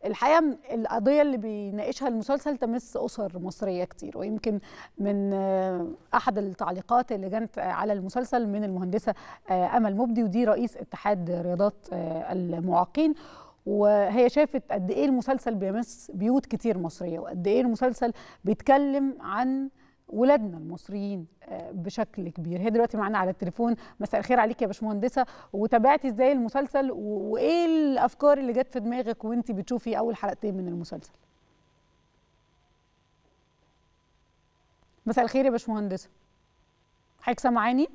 الحقيقه القضيه اللي بيناقشها المسلسل تمس اسر مصريه كتير ويمكن من احد التعليقات اللي جت على المسلسل من المهندسه امل مبدي ودي رئيس اتحاد رياضات المعاقين وهي شافت قد ايه المسلسل بيمس بيوت كتير مصريه وقد ايه المسلسل بيتكلم عن ولادنا المصريين بشكل كبير هي دلوقتي معانا على التليفون مساء الخير عليك يا باشمهندسه وتابعتي ازاي المسلسل وايه الافكار اللي جت في دماغك وانت بتشوفي اول حلقتين من المسلسل مساء الخير يا باشمهندسه حضرتك سامعاني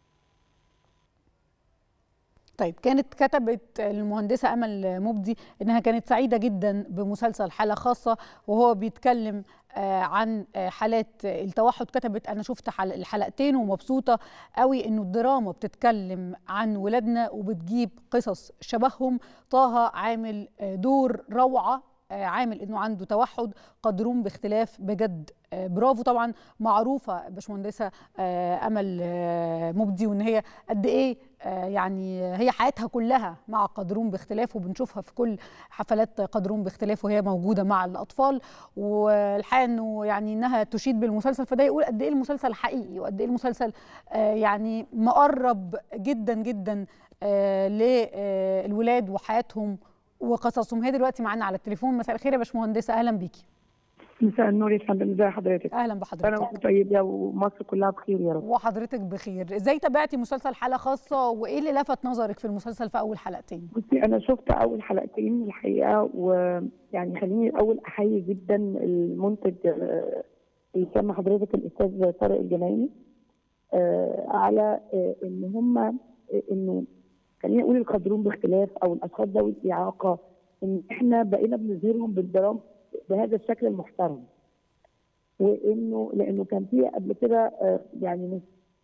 طيب كانت كتبت المهندسة أمل مبدي إنها كانت سعيدة جدا بمسلسل حالة خاصة وهو بيتكلم عن حالات التوحد كتبت أنا شفت الحلقتين ومبسوطة قوي إنه الدراما بتتكلم عن ولادنا وبتجيب قصص شبههم طه عامل دور روعة عامل انه عنده توحد قدرون باختلاف بجد برافو طبعا معروفه باشمهندسه امل مبدي وان هي قد ايه يعني هي حياتها كلها مع قدرون باختلاف وبنشوفها في كل حفلات قدرون باختلاف وهي موجوده مع الاطفال والحقيقه انه يعني انها تشيد بالمسلسل فده يقول قد ايه المسلسل حقيقي وقد ايه المسلسل يعني مقرب جدا جدا للولاد وحياتهم وقصصهم هي دلوقتي معانا على التليفون مساء الخير يا باشمهندسه اهلا بيكي مساء النور يا فندم ازي حضرتك اهلا بحضرتك انا وانت طيبه ومصر كلها بخير يا رب وحضرتك بخير ازاي تابعتي مسلسل حاله خاصه وايه اللي لفت نظرك في المسلسل في اول حلقتين بصي انا شفت اول حلقتين الحقيقه ويعني خليني الاول احيي جدا المنتج اللي كان حضرتك الاستاذ طارق الجنايني على ان هم انه خليني اقول القادرون باختلاف او الاشخاص ذوي الاعاقه ان احنا بقينا بنظهرهم بالدراما بهذا الشكل المحترم وانه لانه كان في قبل كده يعني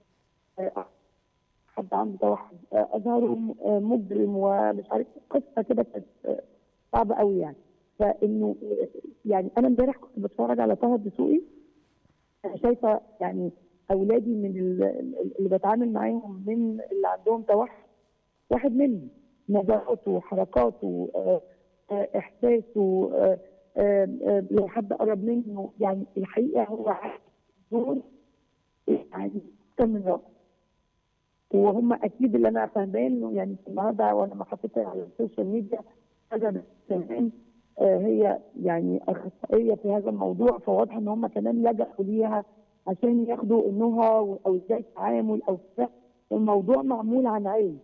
حد عنده توحد اظهره مجرم ومش عارف قصه كده كانت صعبه قوي يعني فانه يعني انا امبارح كنت بتفرج على طه الدسوقي انا شايفه يعني اولادي من اللي بتعامل معاهم من اللي عندهم توحد واحد منهم نظراته حركاته احساسه لو حد قرب منه يعني الحقيقه هو دور يعني اكثر من رائع وهم اكيد اللي انا فاهماه انه يعني النهارده وانا ما حطيتها على السوشيال ميديا هذا كمان هي يعني اخصائيه في هذا الموضوع فواضح ان هم كمان لجأوا ليها عشان ياخدوا النهى او ازاي التعامل او كده الموضوع معمول عن علم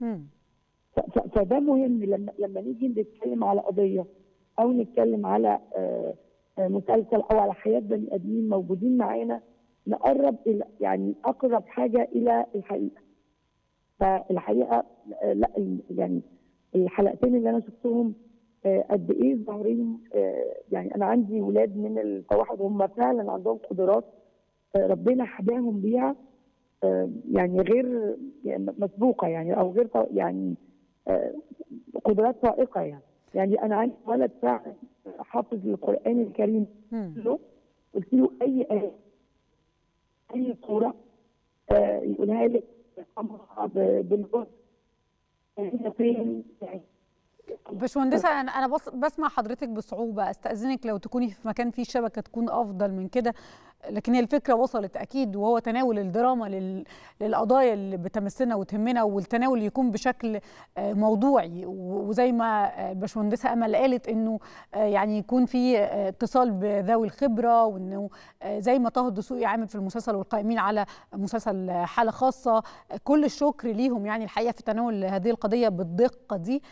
فده مهم لما لما نيجي نتكلم على قضيه او نتكلم على مسلسل او على حياه بني ادمين موجودين معانا نقرب الى يعني اقرب حاجه الى الحقيقه فالحقيقه لا يعني الحلقتين اللي انا شفتهم قد ايه ظاهرين يعني انا عندي ولاد من التوحد هم فعلا عندهم قدرات ربنا حباهم بيها يعني غير مسبوقه يعني او غير يعني قدرات فائقه يعني يعني انا عندي ولد فعلا حافظ القران الكريم له قلت له اي ايه اي صوره آه يقولها لك بالجزء هي فين يعني باشمهندسه انا انا بص بسمع حضرتك بصعوبه استاذنك لو تكوني في مكان فيه شبكه تكون افضل من كده لكن هي الفكره وصلت اكيد وهو تناول الدراما لل... للقضايا اللي بتمسنا وتهمنا والتناول يكون بشكل موضوعي وزي ما الباشمهندسه امل قالت انه يعني يكون في اتصال بذوي الخبره وانه زي ما طه الدسوقي عامل في المسلسل والقائمين على مسلسل حاله خاصه كل الشكر ليهم يعني الحقيقه في تناول هذه القضيه بالدقه دي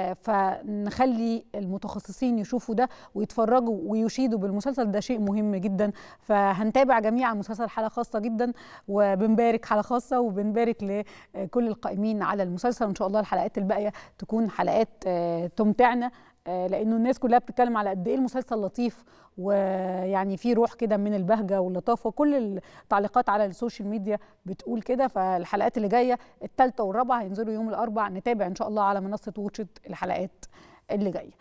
فنخلي المتخصصين يشوفوا ده ويتفرجوا ويشيدوا بالمسلسل ده شيء مهم جدا فهنتابع جميعا مسلسل حاله خاصه جدا وبنبارك حاله خاصه وبنبارك لكل القائمين على المسلسل وان شاء الله الحلقات الباقيه تكون حلقات تمتعنا لانه الناس كلها بتتكلم على قد ايه المسلسل لطيف ويعني في روح كده من البهجه واللطافه كل التعليقات على السوشيال ميديا بتقول كده فالحلقات اللي جايه الثالثه والرابعه هينزلوا يوم الاربع نتابع ان شاء الله على منصه واتشت الحلقات اللي جايه